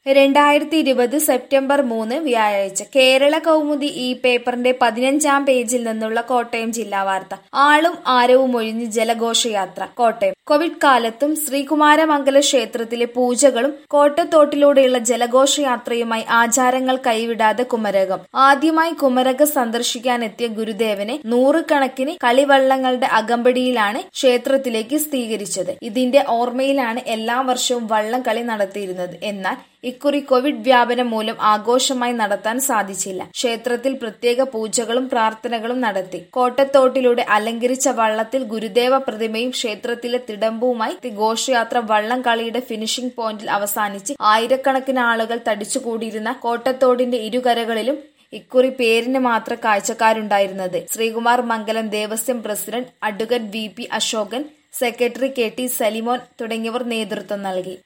രണ്ടായിരത്തി ഇരുപത് സെപ്റ്റംബർ മൂന്ന് വ്യാഴാഴ്ച കേരള കൗമുദി ഈ പേപ്പറിന്റെ പതിനഞ്ചാം പേജിൽ നിന്നുള്ള കോട്ടയം ജില്ലാ വാർത്ത ആളും ആരവും ഒഴിഞ്ഞ് ജലഘോഷയാത്ര കോട്ടയം കോവിഡ് കാലത്തും ശ്രീകുമാരമംഗല ക്ഷേത്രത്തിലെ പൂജകളും കോട്ടത്തോട്ടിലൂടെയുള്ള ജലഘോഷയാത്രയുമായി ആചാരങ്ങൾ കൈവിടാതെ കുമരകം ആദ്യമായി കുമരകം സന്ദർശിക്കാനെത്തിയ ഗുരുദേവനെ നൂറുകണക്കിന് കളിവള്ളങ്ങളുടെ അകമ്പടിയിലാണ് ക്ഷേത്രത്തിലേക്ക് സ്ഥീകരിച്ചത് ഇതിന്റെ ഓർമ്മയിലാണ് എല്ലാ വർഷവും വള്ളം കളി നടത്തിയിരുന്നത് എന്നാൽ ഇക്കുറി കോവിഡ് വ്യാപനം മൂലം ആഘോഷമായി നടത്താൻ സാധിച്ചില്ല ക്ഷേത്രത്തിൽ പ്രത്യേക പൂജകളും പ്രാർത്ഥനകളും നടത്തി കോട്ടത്തോട്ടിലൂടെ അലങ്കരിച്ച വള്ളത്തിൽ ഗുരുദേവ പ്രതിമയും ക്ഷേത്രത്തിലെ തിടമ്പുമായി ഘോഷയാത്ര വള്ളം കളിയുടെ ഫിനിഷിംഗ് പോയിന്റിൽ അവസാനിച്ച് ആയിരക്കണക്കിന് ആളുകൾ തടിച്ചുകൂടിയിരുന്ന കോട്ടത്തോടിന്റെ ഇരുകരകളിലും ഇക്കുറി പേരിന് മാത്രം കാഴ്ചക്കാരുണ്ടായിരുന്നത് Sreekumar Mangalam Devaswom president advocate V P Ashokan secretary K T Salimon തുടങ്ങിയവർ നേതൃത്വം നൽകി